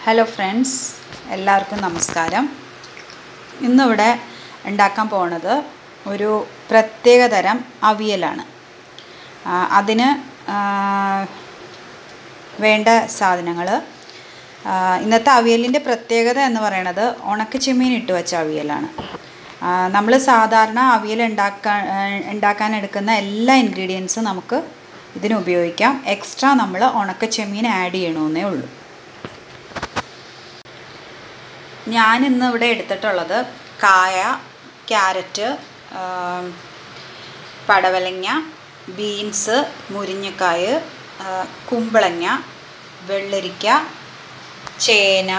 hello friends എല്ലാവർക്കും നമസ്കാരം ഇന്നിവിടെ ഉണ്ടാക്കാൻ പോണത് ഒരു പ്രത്യേക തരം അവിയലാണ് ആ, അതിന് ആ, വേണ്ട സാധനങ്ങൾ ഇന്നത്തെ അവിയലിൻ്റെ പ്രത്യേകത എന്ന് പറയുന്നത് ഉണക്ക ചെമ്മീൻ ഇട്ട് വെച്ച അവിയലാണ് നമ്മൾ സാധാരണ അവിയൽ ഉണ്ടാക്കാൻ ഉണ്ടാക്കാൻ എടുക്കുന്ന എല്ലാ ഇൻഗ്രീഡിയൻസും നമുക്ക് ഇതിന് ഉപയോഗിക്കാം എക്സ്ട്രാ നമ്മൾ ഉണക്ക ചെമ്മീൻ ആഡ് ചെയ്യണമെന്നേ ഉള്ളൂ ഞാൻ ഇന്ന് ഇവിടെ എടുത്തിട്ടുള്ളത് കായ ക്യാരറ്റ് ആം, പടവലങ്ങ ബീൻസ് മുരിങ്ങക്കായ് ആ, കുമ്പളങ്ങ വെള്ളരിക്ക ചേന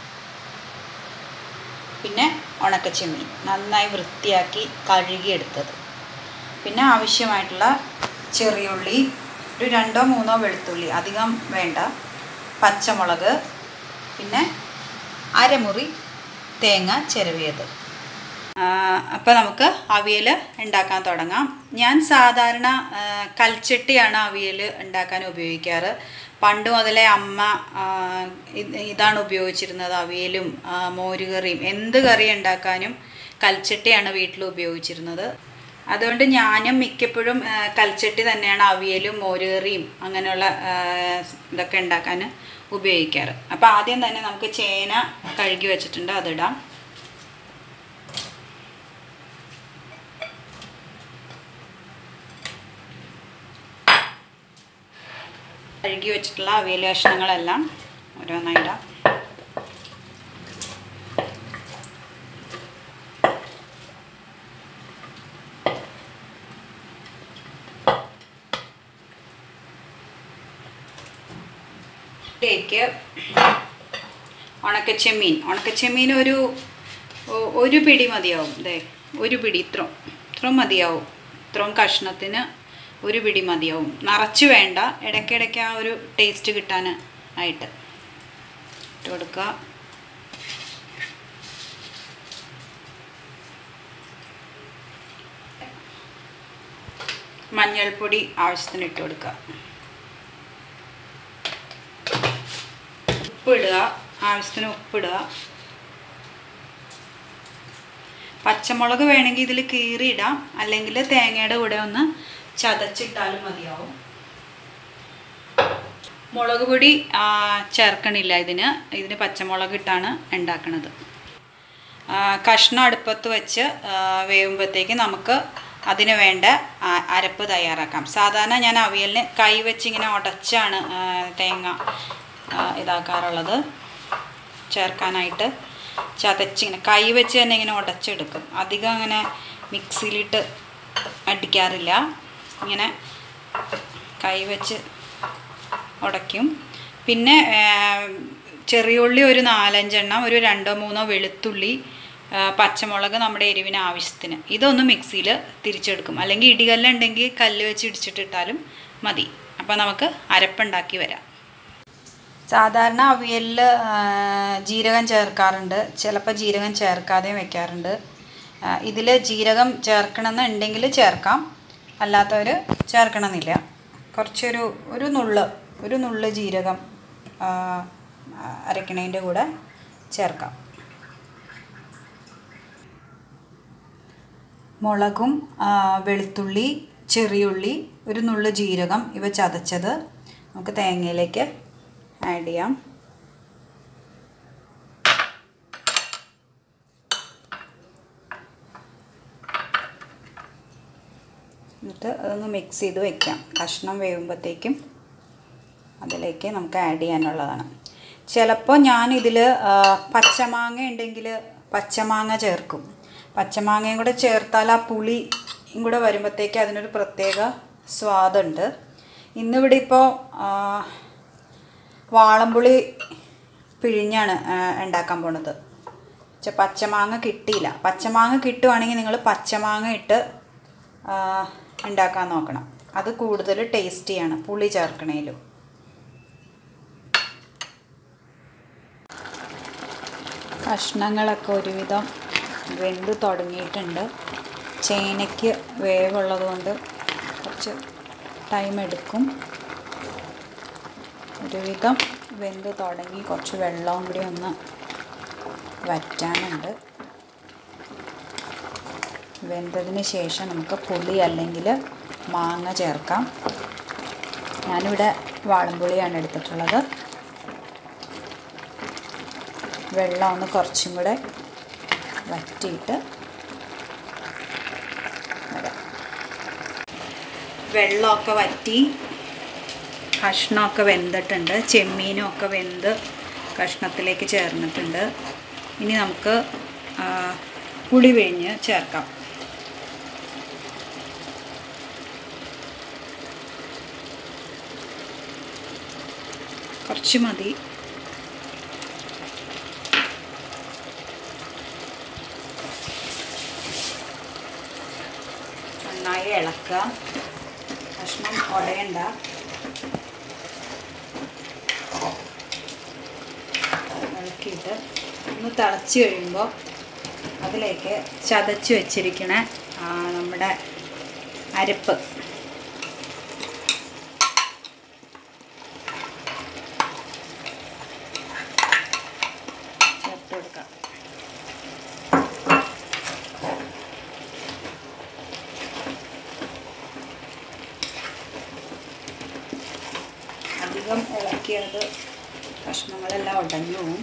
പിന്നെ ഉണക്കച്ചെമ്മീൻ നന്നായി വൃത്തിയാക്കി കഴുകിയെടുത്തത് പിന്നെ ആവശ്യമായിട്ടുള്ള ചെറിയുള്ളി ഒരു രണ്ടോ മൂന്നോ വെളുത്തുള്ളി അധികം വേണ്ട പച്ചമുളക് പിന്നെ അരമുറി തേങ്ങ ചിരവിയത് അപ്പോൾ നമുക്ക് അവിയൽ ഉണ്ടാക്കാൻ തുടങ്ങാം ഞാൻ സാധാരണ ആ, കൽച്ചട്ടിയാണ് അവിയൽ ഉണ്ടാക്കാൻ ഉപയോഗിക്കാറ് പണ്ട് മുതലേ അമ്മ ആ, ഇത് ഇതാണ് ഉപയോഗിച്ചിരുന്നത് അവിയലും ആ, മോരുകറിയും എന്ത് കറി ഉണ്ടാക്കാനും കൽച്ചട്ടിയാണ് വീട്ടിൽ ഉപയോഗിച്ചിരുന്നത് അതുകൊണ്ട് ഞാനും മിക്കപ്പോഴും ആ, കൽച്ചട്ടി തന്നെയാണ് അവിയലും മോരുകറിയും അങ്ങനെയുള്ള ആ, ഇതൊക്കെ ഉണ്ടാക്കാൻ ഉപയോഗിക്കാറ് അപ്പോൾ ആദ്യം തന്നെ നമുക്ക് ചേന കഴുകി വെച്ചിട്ടുണ്ട് അതിടാം കഴുകി വെച്ചിട്ടുള്ള അവിയൽ കഷ്ണങ്ങളെല്ലാം ഓരോന്നായിടാം ഇതിലേക്ക് ഉണക്കച്ചെമ്മീൻ ഉണക്കച്ചെമ്മീൻ ഒരു ഒ- ഒരു പിടി മതിയാവും ദേ ഒരു പിടി ഇത്രയും ഇത്രയും മതിയാവും ഇത്രയും കഷ്ണത്തിന് ഒരു പിടി മതിയാവും നിറച്ച് വേണ്ട ഇടയ്ക്കിടയ്ക്ക് ആ ഒരു ടേസ്റ്റ് കിട്ടാൻ ആയിട്ട് ഇട്ട് കൊടുക്കുക മഞ്ഞൾപ്പൊടി ആവശ്യത്തിന് ഇട്ട് കൊടുക്കുക ഉപ്പിടുക ആവശ്യത്തിന് ഉപ്പിടുക പച്ചമുളക് വേണമെങ്കിൽ ഇതിൽ കീറിയിടാം അല്ലെങ്കിൽ തേങ്ങയുടെ കൂടെ ഒന്ന് ചതച്ചിട്ടാലും മതിയാവും മുളക് പൊടി ആ, ചേർക്കണില്ല ഇതിന് ഇതിന് പച്ചമുളക് ഇട്ടാണ് ഉണ്ടാക്കണത് ആ, കഷ്ണം അടുപ്പത്ത് വെച്ച് ആ, വേവുമ്പോഴത്തേക്ക് നമുക്ക് അതിന് വേണ്ട ആ, അരപ്പ് തയ്യാറാക്കാം സാധാരണ ഞാൻ അവിയലിന് കൈ വെച്ച് ഇങ്ങനെ ഉടച്ചാണ് ആ, തേങ്ങ ആ, ഇതാക്കാറുള്ളത് ചേർക്കാനായിട്ട് ചതച്ചിങ്ങനെ കൈ വെച്ച് തന്നെ ഇങ്ങനെ ഉടച്ചെടുക്കും അധികം അങ്ങനെ മിക്സിയിലിട്ട് അടിക്കാറില്ല ഇങ്ങനെ കൈ വെച്ച് ഉടയ്ക്കും പിന്നെ ആ, ചെറിയുള്ളി ഒരു നാലഞ്ചെണ്ണം ഒരു രണ്ടോ മൂന്നോ വെളുത്തുള്ളി ആ, പച്ചമുളക് നമ്മുടെ എരിവിന് ആവശ്യത്തിന് ഇതൊന്ന് മിക്സിയിൽ തിരിച്ചെടുക്കും അല്ലെങ്കിൽ ഇടികല്ലുണ്ടെങ്കിൽ കല്ല് വെച്ച് ഇടിച്ചിട്ടിട്ടാലും മതി അപ്പോൾ നമുക്ക് അരപ്പുണ്ടാക്കി വരാം സാധാരണ അവിയലിൽ ജീരകം ചേർക്കാറുണ്ട് ചിലപ്പോൾ ജീരകം ചേർക്കാതെയും വെക്കാറുണ്ട് ഇതിൽ ജീരകം ചേർക്കണമെന്നുണ്ടെങ്കിൽ ചേർക്കാം അല്ലാത്തവർ ചേർക്കണമെന്നില്ല കുറച്ചൊരു ഒരു നുള്ള് ഒരു നുള്ള് ജീരകം ആ, അരക്കണേൻ്റെ കൂടെ ചേർക്കാം മുളകും ആ, വെളുത്തുള്ളി ചെറിയുള്ളി ഒരു നുള്ള് ജീരകം ഇവ ചതച്ചത് നമുക്ക് തേങ്ങയിലേക്ക് ആഡ് ചെയ്യാം എന്നിട്ട് അതൊന്ന് മിക്സ് ചെയ്ത് വെക്കാം കഷ്ണം വേവുമ്പോഴത്തേക്കും അതിലേക്ക് നമുക്ക് ആഡ് ചെയ്യാനുള്ളതാണ് ചിലപ്പോൾ ഞാനിതിൽ പച്ചമാങ്ങ ഉണ്ടെങ്കിൽ പച്ചമാങ്ങ ചേർക്കും പച്ചമാങ്ങയും കൂടെ ചേർത്താൽ ആ പുളിയും കൂടെ വരുമ്പോഴത്തേക്ക് അതിനൊരു പ്രത്യേക സ്വാദുണ്ട് ഇന്നിവിടെ ഇപ്പോൾ വാളംപുളി പിഴിഞ്ഞാണ് ആ, ഉണ്ടാക്കാൻ പോണത് പക്ഷെ പച്ചമാങ്ങ കിട്ടിയില്ല പച്ചമാങ്ങ കിട്ടുവാണെങ്കിൽ നിങ്ങൾ പച്ചമാങ്ങ ഇട്ട് ആ, ഉണ്ടാക്കാൻ നോക്കണം അത് കൂടുതൽ ടേസ്റ്റിയാണ് പുളി ചേർക്കണേലും കഷ്ണങ്ങളൊക്കെ ഒരുവിധം വെന്ത് തുടങ്ങിയിട്ടുണ്ട് ചേനയ്ക്ക് വേവുള്ളത് കൊണ്ട് കുറച്ച് ടൈം എടുക്കും ഒരുവിധം വെന്ത് തുടങ്ങി കുറച്ച് വെള്ളവും കൂടി ഒന്ന് വറ്റാനുണ്ട് വെന്തതിന് ശേഷം നമുക്ക് പുളി അല്ലെങ്കിൽ മാങ്ങ ചേർക്കാം ഞാനിവിടെ വാളംപുളിയാണ് എടുത്തിട്ടുള്ളത് വെള്ളം ഒന്ന് കുറച്ചും കൂടെ വറ്റിയിട്ട് വരാം വെള്ളമൊക്കെ വറ്റി കഷ്ണമൊക്കെ വെന്തിട്ടുണ്ട് ചെമ്മീനും ഒക്കെ വെന്ത് കഷ്ണത്തിലേക്ക് ചേർന്നിട്ടുണ്ട് ഇനി നമുക്ക് ആ, പുളി പിഴിഞ്ഞ് ചേർക്കാം കുറച്ച് മതി നന്നായി ഇളക്കുക കഷ്ണം ഉടയണ്ട ഇളക്കിയിട്ട് ഒന്ന് തിളച്ച് കഴിയുമ്പോൾ അതിലേക്ക് ചതച്ച് വെച്ചിരിക്കണ ആ, നമ്മുടെ അരപ്പ് ചേർത്ത് കൊടുക്കാം അധികം ഇളക്കിയത് കഷ്ണങ്ങളെല്ലാം ഉടഞ്ഞു പോവും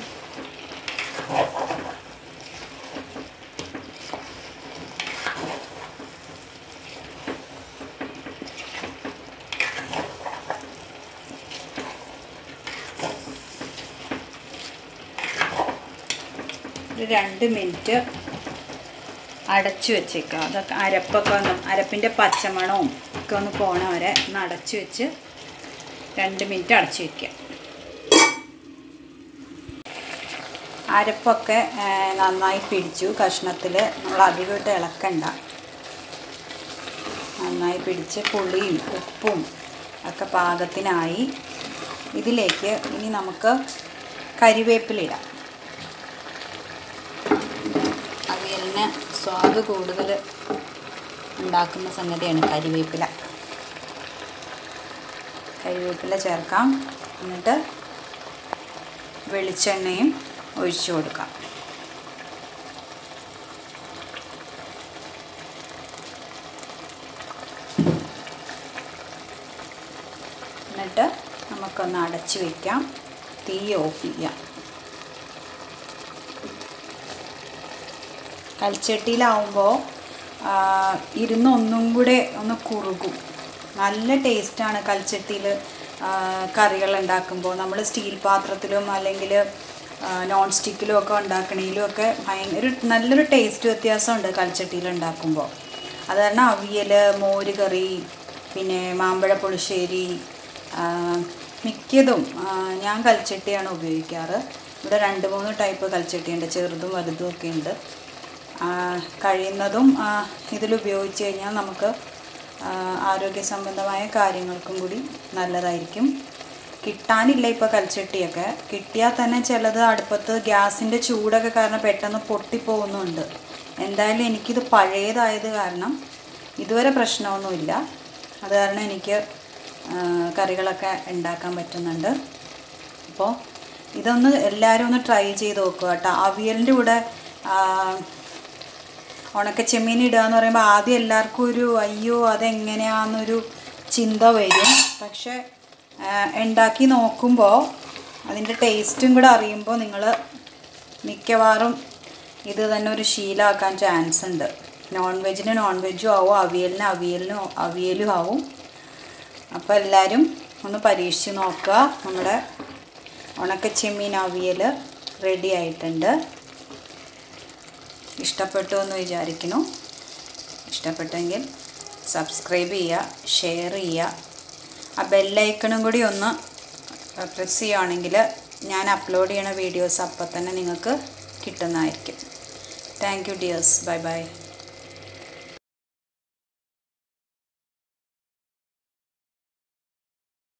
ഒരു രണ്ട് മിനിറ്റ് അടച്ചു വെച്ചേക്കുക അതൊക്കെ അരപ്പൊക്കെ ഒന്ന് അരപ്പിൻ്റെ പച്ചമണവും ഒക്കെ ഒന്ന് പോണ വരെ ഒന്ന് അടച്ചു വെച്ച് രണ്ട് മിനിറ്റ് അടച്ചു വയ്ക്കുക അരപ്പൊക്കെ ആ, നന്നായി പിടിച്ചു കഷ്ണത്തിൽ നമ്മൾ അധികമായിട്ട് ഇളക്കണ്ട നന്നായി പിടിച്ച് പുളിയും ഉപ്പും ഒക്കെ പാകത്തിനായി ഇതിലേക്ക് ഇനി നമുക്ക് കരിവേപ്പിലിടാം അവിയലിന് സ്വാദ് കൂടുതൽ ഉണ്ടാക്കുന്ന സംഗതിയാണ് കരിവേപ്പില കരിവേപ്പില ചേർക്കാം എന്നിട്ട് വെളിച്ചെണ്ണയും ഒഴിച്ചു കൊടുക്കാം എന്നിട്ട് നമുക്കൊന്ന് അടച്ചു വയ്ക്കാം തീ ഓഫ് ചെയ്യാം കൽച്ചട്ടിയിലാവുമ്പോൾ ഇരുന്ന് ഒന്നും കൂടെ ഒന്ന് കുറുകും നല്ല ടേസ്റ്റാണ് കൽച്ചട്ടിയിൽ കറികൾ ഉണ്ടാക്കുമ്പോൾ നമ്മൾ സ്റ്റീൽ പാത്രത്തിലും അല്ലെങ്കിൽ നോൺ സ്റ്റിക്കിലും ഒക്കെ ഉണ്ടാക്കണേലും ഒക്കെ ഭയങ്കര ഒരു നല്ലൊരു ടേസ്റ്റ് വ്യത്യാസമുണ്ട് കൽച്ചട്ടിയിൽ ഉണ്ടാക്കുമ്പോൾ അത് കാരണം അവിയൽ മോര് കറി പിന്നെ മാമ്പഴ പുളിശ്ശേരി ആ, മിക്കതും ആ, ഞാൻ കൽച്ചട്ടിയാണ് ഉപയോഗിക്കാറ് ഇവിടെ രണ്ട് മൂന്ന് ടൈപ്പ് കൽച്ചട്ടിയുണ്ട് ചെറുതും വലുതും ഒക്കെ ഉണ്ട് ആ, കഴിയുന്നതും ആ, ഇതിലുപയോഗിച്ച് കഴിഞ്ഞാൽ നമുക്ക് ആ, ആരോഗ്യ സംബന്ധമായ കാര്യങ്ങൾക്കും കൂടി നല്ലതായിരിക്കും കിട്ടാനില്ല ഇപ്പോൾ കൽച്ചട്ടിയൊക്കെ കിട്ടിയാൽ തന്നെ ചിലത് അടുപ്പത്ത് ഗ്യാസിൻ്റെ ചൂടൊക്കെ കാരണം പെട്ടെന്ന് പൊട്ടിപ്പോകുന്നുണ്ട് എന്തായാലും എനിക്കിത് പഴയതായത് കാരണം ഇതുവരെ പ്രശ്നമൊന്നുമില്ല അത് കാരണം എനിക്ക് ആ, കറികളൊക്കെ ഉണ്ടാക്കാൻ പറ്റുന്നുണ്ട് അപ്പോൾ ഇതൊന്ന് എല്ലാവരും ഒന്ന് ട്രൈ ചെയ്ത് നോക്കുക കേട്ടോ അവിയലിൻ്റെ കൂടെ ആ, ഉണക്കച്ചെമ്മീൻ ഇടുക എന്ന് പറയുമ്പോൾ ആദ്യം എല്ലാവർക്കും ഒരു അയ്യോ അതെങ്ങനെയാണെന്നൊരു ചിന്ത വരും പക്ഷെ ആ, ഉണ്ടാക്കി നോക്കുമ്പോൾ അതിൻ്റെ ടേസ്റ്റും കൂടെ അറിയുമ്പോൾ നിങ്ങൾ മിക്കവാറും ഇത് തന്നെ ഒരു ശീലമാക്കാൻ ചാൻസ് ഉണ്ട് നോൺ വെജിന് നോൺ വെജും ആവും അവിയലിന് അവിയലിനും അവിയലും ആവും അപ്പോൾ എല്ലാവരും ഒന്ന് പരീക്ഷിച്ച് നോക്കുക നമ്മുടെ ഉണക്കച്ചെമ്മീൻ അവിയൽ റെഡി ആയിട്ടുണ്ട് ഇഷ്ടപ്പെട്ടു എന്ന് വിചാരിക്കുന്നു ഇഷ്ടപ്പെട്ടെങ്കിൽ സബ്സ്ക്രൈബ് ചെയ്യുക ഷെയർ ചെയ്യുക ആ ബെല്ലൈക്കണും കൂടി ഒന്ന് പ്രസ് ചെയ്യുകയാണെങ്കിൽ ഞാൻ അപ്ലോഡ് ചെയ്യണ വീഡിയോസ് അപ്പം തന്നെ നിങ്ങൾക്ക് കിട്ടുന്നതായിരിക്കും thank you dears bye by